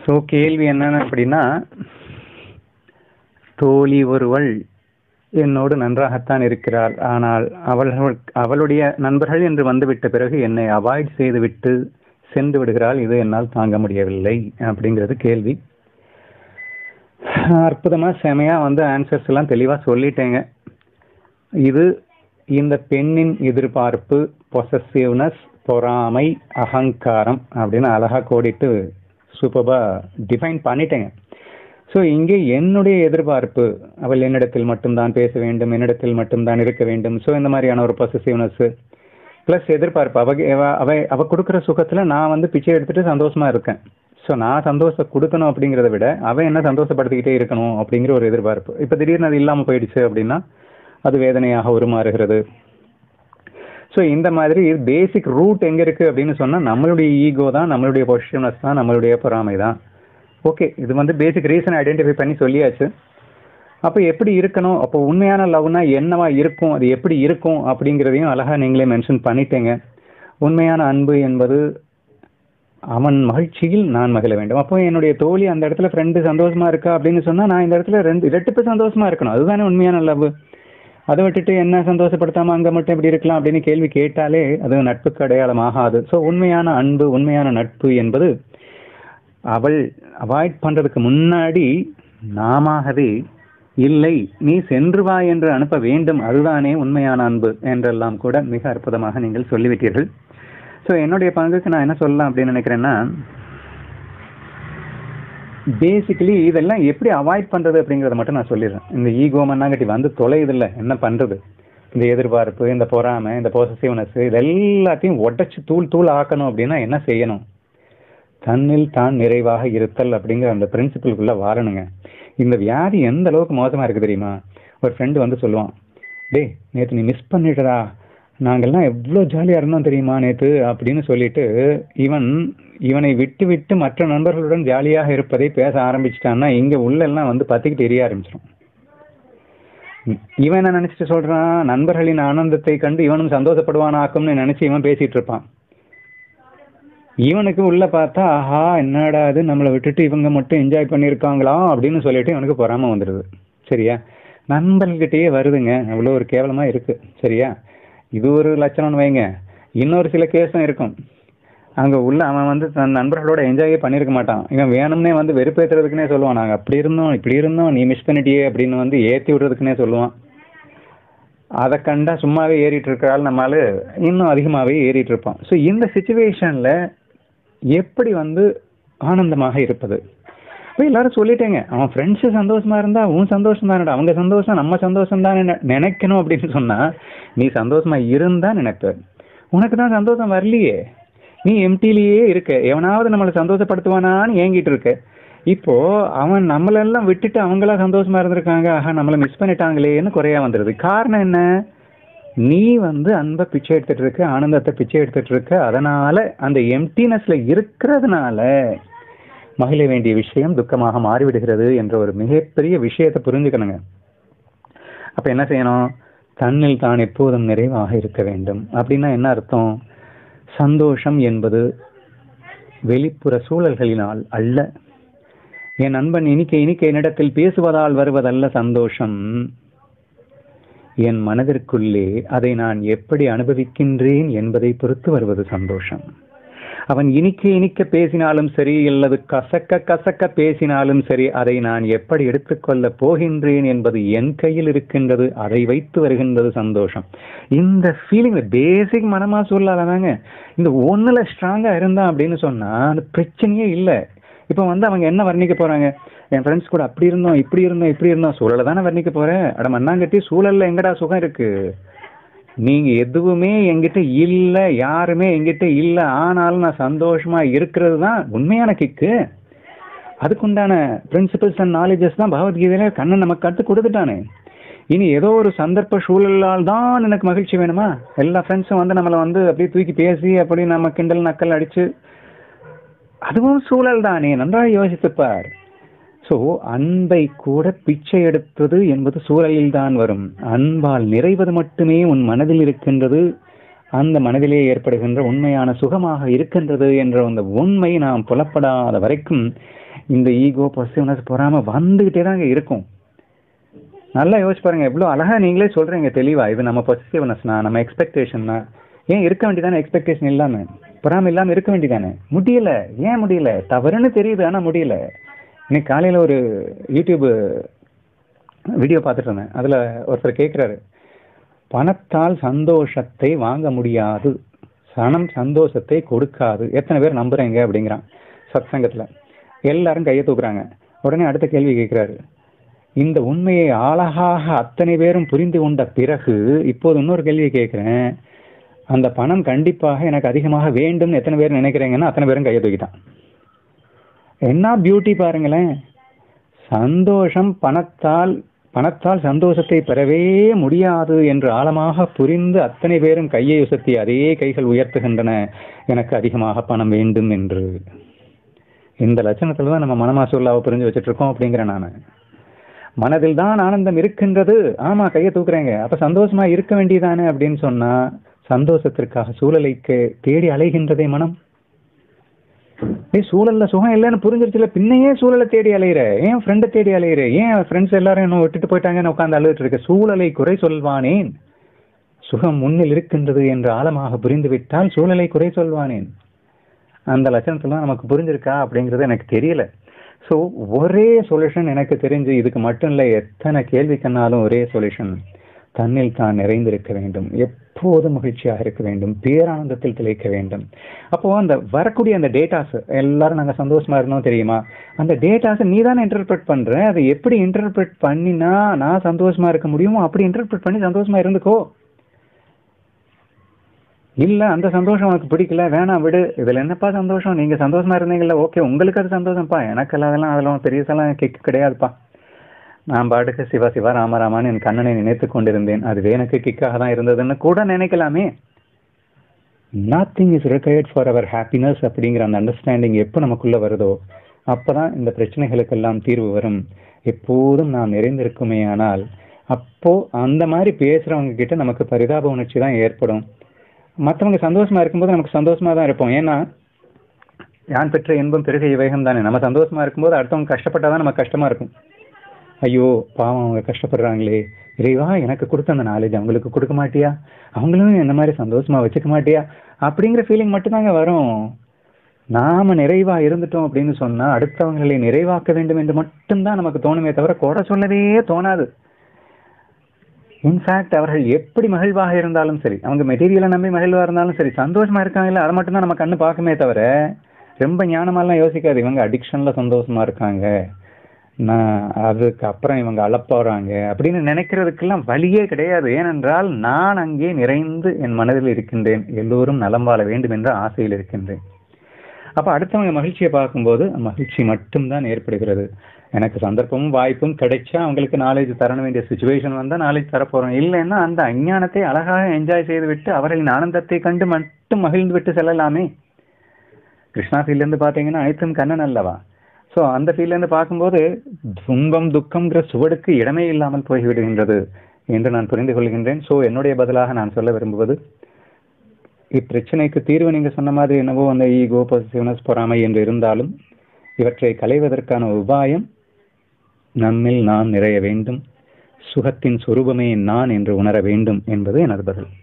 so கேள்வி என்னன்னு அப்படின்னா தோழி ஒருவள் என்னோடு நன்றாகத்தான் இருக்கிறாள் ஆனால் அவள் அவளுடைய நண்பர்கள் என்று வந்துவிட்ட பிறகு என்னை அவாய்ட் செய்துவிட்டு சென்று விடுகிறாள் இது என்னால் தாங்க முடியவில்லை அப்படிங்கிறது கேள்வி அற்புதமா செமையா வந்து ஆன்சர்ஸ் எல்லாம் தெளிவா சொல்லிட்டேங்க இது இந்த பெண்ணின் எதிர்பார்ப்பு பொசசிவ்னஸ் பொறாமை அகங்காரம் அப்படின்னு அழகா கோடிட்டு சூப்பரா டிஃபைன் பண்ணிட்டேங்க ஸோ இங்கே என்னுடைய எதிர்பார்ப்பு அவள் என்னிடத்தில் மட்டும்தான் பேச வேண்டும் என்னிடத்தில் மட்டும்தான் இருக்க வேண்டும் ஸோ இந்த மாதிரியான ஒரு பொசசிவ்னஸ் ப்ளஸ் எதிர்பார்ப்பு அவ அவ- அவ அவ கொடுக்குற சுகத்துல நான் வந்து பிச்சை எடுத்துட்டு சந்தோஷமா இருக்கேன் ஸோ நான் சந்தோஷம் கொடுக்கணும் அப்படிங்கிறத விட அவன் என்ன சந்தோஷப்படுத்திக்கிட்டே இருக்கணும் அப்படிங்கிற ஒரு எதிர்பார்ப்பு இப்போ திடீர்னு அது இல்லாமல் போயிடுச்சு அப்படின்னா அது வேதனையாக உருமாறுகிறது ஸோ இந்த மாதிரி பேசிக் ரூட் எங்க இருக்கு அப்படின்னு சொன்னா நம்மளுடைய ஈகோ தான் நம்மளுடைய பொசிஷனஸ் தான் நம்மளுடைய பொறாமை தான் ஓகே இது வந்து பேசிக் ரீசன் ஐடென்டிஃபை பண்ணி சொல்லியாச்சு அப்போ எப்படி இருக்கணும் அப்போ உண்மையான லவ்னா என்னவா இருக்கும் அது எப்படி இருக்கும் அப்படிங்கிறதையும் அழகா நீங்களே மென்ஷன் பண்ணிட்டீங்க உண்மையான அன்பு என்பது அவன் மகிழ்ச்சியில் நான் மகிழ வேண்டும் அப்போ என்னுடைய தோழி அந்த இடத்துல ஃப்ரெண்டு சந்தோஷமா இருக்கா அப்படின்னு சொன்னா நான் இந்த இடத்துல ரெண்டு இரட்டிப்பு சந்தோஷமா இருக்கணும் அதுதானே உண்மையான லவ் அதை விட்டுட்டு என்ன சந்தோஷப்படுத்தாம அங்க மட்டும் இப்படி இருக்கலாம் அப்படின்னு கேள்வி கேட்டாலே அது நட்புக்கு அடையாளம் ஆகாது ஸோ உண்மையான அன்பு உண்மையான நட்பு என்பது அவள் அவாய்ட் பண்றதுக்கு முன்னாடி நாமாகவே இல்லை நீ சென்று வா என்று அனுப்ப வேண்டும் அதுதானே உண்மையான அன்பு என்றெல்லாம் கூட மிக அற்புதமாக நீங்கள் சொல்லிவிட்டீர்கள் ஸோ என்னுடைய பங்குக்கு நான் என்ன சொல்லலாம் அப்படின்னு நினைக்கிறேன்னா பேசிக்கலி இதெல்லாம் எப்படி அவாய்ட் பண்றது அப்படிங்கறத மட்டும் நான் சொல்லிடுறேன் இந்த ஈகோ மண்ணாங்கட்டி வந்து தொலையுதில்ல என்ன பண்றது இந்த எதிர்பார்ப்பு இந்த பொறாமை இந்த பொசசிவ்னஸ் இது எல்லாத்தையும் உடைச்சு தூள் தூள் ஆக்கணும் அப்படின்னா என்ன செய்யணும் தன்னில் தான் நிறைவாக இருத்தல் அப்படிங்கிற அந்த பிரின்சிபிள்குள்ள வாழணுங்க இந்த வியாதி எந்த அளவுக்கு மோசமா இருக்கு தெரியுமா ஒரு ஃப்ரெண்டு வந்து சொல்லுவான் டேய் நேத்து நீ மிஸ் பண்ணிடுறா நாங்கெல்லாம் எவ்வளோ ஜாலியா இருந்தோம் தெரியுமா நேத்து அப்படின்னு சொல்லிட்டு இவன் இவனை விட்டு விட்டு மற்ற நண்பர்களுடன் ஜாலியாக இருப்பதை பேச ஆரம்பிச்சிட்டான்னா இங்க உள்ள எல்லாம் வந்து பத்திக்கிட்டு எரிய ஆரம்பிச்சிடும் இவன் என்ன நினைச்சிட்டு சொல்றான் நண்பர்களின் ஆனந்தத்தை கண்டு இவனும் சந்தோஷப்படுவானாக்கும்னு நினைச்சு இவன் பேசிட்டு இருப்பான் இவனுக்கு உள்ள பார்த்தா ஆஹா என்னடா இது நம்மளை விட்டுட்டு இவங்க மட்டும் என்ஜாய் பண்ணியிருக்காங்களா அப்படின்னு சொல்லிட்டு இவனுக்கு பொறாம வந்துடுது சரியா நண்பர்கள்கிட்டயே வருதுங்க அவ்வளோ ஒரு கேவலமா இருக்கு சரியா இது ஒரு லட்சணம்னு வைங்க இன்னொரு சில கேஸும் இருக்கும் அங்க உள்ள அவன் வந்து தன் நண்பர்களோட என்ஜாயே பண்ணியிருக்க மாட்டான் இவன் வேணும்னே வந்து வெறுப்பேத்துறதுக்குனே சொல்லுவான் நாங்க அப்படி இருந்தோம் இப்படி இருந்தோம் நீ மிஸ் பண்ணிட்டியே அப்படின்னு வந்து ஏத்தி விடுறதுக்குனே சொல்லுவான் அதை கண்டா சும்மாவே ஏறிட்டு இருக்கிறாள் நம்மளால இன்னும் அதிகமாகவே ஏறிட்டு இருப்பான் ஸோ இந்த சுச்சுவேஷன்ல எப்படி வந்து ஆனந்தமாக இருப்பது இப்போ எல்லாரும் சொல்லிட்டேங்க அவன் ஃப்ரெண்ட்ஸு சந்தோஷமா இருந்தா உன் சந்தோஷம் தானடா அவங்க சந்தோஷம் நம்ம சந்தோஷம் தானே நினைக்கணும் அப்படின்னு சொன்னா நீ சந்தோஷமா இருந்தா நினைப்ப உனக்கு தான் சந்தோஷம் வரலையே நீ எம்டிலேயே இருக்க எவனாவது நம்மளை சந்தோஷப்படுத்துவானான்னு ஏங்கிட்டு இருக்க இப்போ அவன் நம்மளெல்லாம் விட்டுட்டு அவங்களா சந்தோஷமா இருந்திருக்காங்க ஆஹா நம்மளை மிஸ் பண்ணிட்டாங்களேன்னு குறையா வந்துடுது காரணம் என்ன நீ வந்து அன்பை பிச்சை எடுத்துட்டு இருக்க ஆனந்தத்தை பிச்சை எடுத்துட்டு இருக்க அதனால அந்த எம்டினஸ்ல இருக்கிறதுனால மகிழ வேண்டிய விஷயம் துக்கமாக மாறிவிடுகிறது என்ற ஒரு மிகப்பெரிய விஷயத்தை புரிஞ்சுக்கணுங்க அப்ப என்ன செய்யணும் தன்னில் தான் எப்போதும் நிறைவாக இருக்க வேண்டும் அப்படின்னா என்ன அர்த்தம் சந்தோஷம் என்பது வெளிப்புற சூழல்களினால் அல்ல என் நண்பன் இனிக்க இனிக்க என்னிடத்தில் பேசுவதால் வருவதல்ல சந்தோஷம் என் மனதிற்குள்ளே அதை நான் எப்படி அனுபவிக்கின்றேன் என்பதை பொறுத்து வருவது சந்தோஷம் அவன் இனிக்க இனிக்க பேசினாலும் சரி அல்லது கசக்க கசக்க பேசினாலும் சரி அதை நான் எப்படி எடுத்துக்கொள்ள போகின்றேன் என்பது என் கையில் இருக்கின்றது அதை வைத்து வருகின்றது சந்தோஷம் இந்த ஃபீலிங் பேசிக் மனமா சொல்லாதாங்க இந்த ஒண்ணுல ஸ்ட்ராங்கா இருந்தான் அப்படின்னு சொன்னா அந்த பிரச்சனையே இல்லை இப்போ வந்து அவங்க என்ன வர்ணிக்க போறாங்க என் ஃப்ரெண்ட்ஸ் கூட அப்படி இருந்தோம் இப்படி இருந்தோம் இப்படி இருந்தோம் சூழலை தானே வர்ணிக்க போறேன் அட மண்ணாங்கட்டி சூழல்ல எங்கடா சுகம் இருக்கு நீங்க எதுவுமே என்கிட்ட இல்ல யாருமே என்கிட்ட இல்ல ஆனாலும் நான் சந்தோஷமா இருக்கிறது தான் உண்மையான கிக்கு அதுக்குண்டான பிரின்சிபல்ஸ் அண்ட் நாலேஜஸ் தான் பகவத்கீதையில கண்ணன் நமக்கு கற்றுக் கொடுத்துட்டானே இனி ஏதோ ஒரு சந்தர்ப்ப சூழலால் தான் எனக்கு மகிழ்ச்சி வேணுமா எல்லா ஃப்ரெண்ட்ஸும் வந்து நம்மளை வந்து அப்படியே தூக்கி பேசி அப்படி நம்ம கிண்டல் நக்கல் அடிச்சு அதுவும் சூழல் தானே நன்றாக யோசித்துப்பார் ஸோ அன்பை கூட பிச்சை எடுப்பது என்பது சூழலில் தான் வரும் அன்பால் நிறைவது மட்டுமே உன் மனதில் இருக்கின்றது அந்த மனதிலே ஏற்படுகின்ற உண்மையான சுகமாக இருக்கின்றது என்ற அந்த உண்மை நாம் புலப்படாத வரைக்கும் இந்த ஈகோ பொசிட்டிவ்னஸ் பொறாம வந்துகிட்டே தாங்க இருக்கும் நல்லா யோசிச்சு பாருங்க எவ்வளோ அழகா நீங்களே சொல்றீங்க தெளிவா இது நம்ம பொசிட்டிவ்னஸ்னா நம்ம எக்ஸ்பெக்டேஷன்னா ஏன் இருக்க வேண்டியதானே எக்ஸ்பெக்டேஷன் இல்லாம பொறாம இல்லாம இருக்க வேண்டியதானே முடியல ஏன் முடியல தவறுன்னு தெரியுது ஆனா முடியல இன்னைக்கு காலையில ஒரு யூடியூப் வீடியோ பார்த்துட்டு இருந்தேன் அதுல ஒருத்தர் கேட்குறாரு பணத்தால் சந்தோஷத்தை வாங்க முடியாது சனம் சந்தோஷத்தை கொடுக்காது எத்தனை பேர் நம்புறீங்க அப்படிங்கிறான் சத்சங்கத்துல எல்லாரும் கையை தூக்குறாங்க உடனே அடுத்த கேள்வி கேட்கிறாரு இந்த உண்மையை அழகாக அத்தனை பேரும் புரிந்து கொண்ட பிறகு இப்போது இன்னொரு கேள்வி கேட்கிறேன் அந்த பணம் கண்டிப்பாக எனக்கு அதிகமாக வேண்டும்னு எத்தனை பேர் நினைக்கிறீங்கன்னா அத்தனை பேரும் கையை தூக்கிட்டான் என்ன பியூட்டி பாருங்களேன் சந்தோஷம் பணத்தால் பணத்தால் சந்தோஷத்தை பெறவே முடியாது என்று ஆழமாக புரிந்து அத்தனை பேரும் கையை உசத்தி அதே கைகள் உயர்த்துகின்றன எனக்கு அதிகமாக பணம் வேண்டும் என்று இந்த லட்சணத்துல தான் நம்ம மனமாசுல்லாவை புரிஞ்சு வச்சுட்டு இருக்கோம் அப்படிங்கிற நான் மனதில் தான் ஆனந்தம் இருக்கின்றது ஆமா கையை தூக்குறேங்க அப்ப சந்தோஷமா இருக்க வேண்டியதானே அப்படின்னு சொன்னா சந்தோஷத்திற்காக சூழலைக்கு தேடி அலைகின்றதே மனம் ஏய் சூழல்ல சுகம் இல்லைன்னு புரிஞ்சிருச்சுல பின்னையே சூழலை தேடி அலையிற ஏன் ஃப்ரெண்டை தேடி அலையிற ஏன் ஃப்ரெண்ட்ஸ் எல்லாரும் இன்னும் விட்டுட்டு போயிட்டாங்கன்னு உட்காந்து அழுதுட்டு இருக்க சூழலை குறை சொல்வானேன் சுகம் முன்னில் இருக்கின்றது என்று ஆழமாக புரிந்து விட்டால் சூழலை குறை சொல்வானேன் அந்த லட்சணத்துல நமக்கு புரிஞ்சிருக்கா அப்படிங்கிறது எனக்கு தெரியல ஸோ ஒரே சொல்யூஷன் எனக்கு தெரிஞ்சு இதுக்கு மட்டும் இல்லை எத்தனை கேள்வி கண்ணாலும் ஒரே சொல்யூஷன் தன்னில் தான் நிறைந்திருக்க வேண்டும் எப்போதும் மகிழ்ச்சியாக இருக்க வேண்டும் பேரானந்தத்தில் திளைக்க வேண்டும் அப்போ அந்த வரக்கூடிய அந்த டேட்டாஸ் எல்லாரும் நாங்க சந்தோஷமா இருந்தோம் தெரியுமா அந்த டேட்டாஸை நீ தானே இன்டர்பிரட் பண்ற அதை எப்படி இன்டர்பிரட் பண்ணினா நான் சந்தோஷமா இருக்க முடியுமோ அப்படி இன்டர்பிரட் பண்ணி சந்தோஷமா இருந்துக்கோ இல்ல அந்த சந்தோஷம் உனக்கு பிடிக்கல வேணாம் விடு இதுல என்னப்பா சந்தோஷம் நீங்க சந்தோஷமா இருந்தீங்கல்ல ஓகே உங்களுக்கு அது சந்தோஷம்ப்பா எனக்கு அதெல்லாம் அதெல்லாம் பெரியசெல்லாம் கிக் கிடையாதுப்பா நான் பாட்டுக்கு சிவா சிவா ராமராமான்னு என் கண்ணனை நினைத்து கொண்டிருந்தேன் அதுவே எனக்கு கிக்காக தான் இருந்ததுன்னு கூட நினைக்கலாமே nothing is required for our happiness அப்படிங்கிற அந்த அண்டர்ஸ்டாண்டிங் எப்போ நமக்குள்ள வருதோ அப்பதான் இந்த பிரச்சனைகளுக்கெல்லாம் தீர்வு வரும் எப்போதும் நாம் நிறைந்திருக்குமே ஆனால் அப்போ அந்த மாதிரி பேசுறவங்க கிட்ட நமக்கு பரிதாப உணர்ச்சி தான் ஏற்படும் மற்றவங்க சந்தோஷமா இருக்கும்போது நமக்கு சந்தோஷமா தான் இருப்போம் ஏன்னா யான் பெற்ற இன்பம் பெருக இவைகம் தானே நம்ம சந்தோஷமா இருக்கும்போது அடுத்தவங்க கஷ்டப்பட்டாதான் நமக்கு கஷ்டமா இருக்கும் ஐயோ பாவம் அவங்க கஷ்டப்படுறாங்களே இறைவா எனக்கு கொடுத்த அந்த நாலேஜ் அவங்களுக்கு கொடுக்க மாட்டியா அவங்களும் என்ன மாதிரி சந்தோஷமா வச்சுக்க மாட்டியா அப்படிங்கிற ஃபீலிங் மட்டும்தாங்க வரும் நாம நிறைவா இருந்துட்டோம் அப்படின்னு சொன்னா அடுத்தவங்களை நிறைவாக்க வேண்டும் என்று மட்டும்தான் நமக்கு தோணுமே தவிர குறை சொல்லவே தோணாது இன்ஃபேக்ட் அவர்கள் எப்படி மகிழ்வாக இருந்தாலும் சரி அவங்க மெட்டீரியலை நம்பி மகிழ்வா இருந்தாலும் சரி சந்தோஷமா இருக்காங்கல்ல அதை மட்டும் தான் நம்ம கண்ணு பார்க்குமே தவிர ரொம்ப ஞானமாலாம் யோசிக்காது இவங்க அடிக்ஷன்ல சந்தோஷமா இருக்காங்க நான் அதுக்கு அப்புறம் இவங்க அழப்போறாங்க அப்படின்னு நினைக்கிறதுக்கெல்லாம் வழியே கிடையாது ஏனென்றால் நான் அங்கே நிறைந்து என் மனதில் இருக்கின்றேன் எல்லோரும் நலம் வாழ வேண்டும் என்ற ஆசையில் இருக்கின்றேன் அப்ப அடுத்தவங்க மகிழ்ச்சியை பார்க்கும்போது மகிழ்ச்சி மட்டும்தான் ஏற்படுகிறது எனக்கு சந்தர்ப்பமும் வாய்ப்பும் கிடைச்சா அவங்களுக்கு நாலேஜ் தர வேண்டிய சுச்சுவேஷன் வந்தா நாலேஜ் தரப்போறோம் இல்லைன்னா அந்த அஞ்ஞானத்தை அழகாக என்ஜாய் செய்து விட்டு அவர்களின் ஆனந்தத்தை கண்டு மட்டும் மகிழ்ந்து விட்டு செல்லலாமே கிருஷ்ணா ஃபீல்ட்ல இருந்து பாத்தீங்கன்னா அனைத்தும் கண்ணன் அல்லவா ஸோ அந்த ஃபீல்ட்ல இருந்து பார்க்கும்போது துன்பம் துக்கம்ங்கிற சுவடுக்கு இடமே இல்லாமல் போய்விடுகின்றது என்று நான் புரிந்து கொள்கின்றேன் ஸோ என்னுடைய பதிலாக நான் சொல்ல விரும்புவது இப்பிரச்சனைக்கு தீர்வு நீங்க சொன்ன மாதிரி என்னவோ அந்த ஈகோ பொசிட்டிவ்னஸ் பொறாமை என்று இருந்தாலும் இவற்றை களைவதற்கான உபாயம் நம்மில் நாம் நிறைய வேண்டும் சுகத்தின் சொரூபமே நான் என்று உணர வேண்டும் என்பது எனது பதில்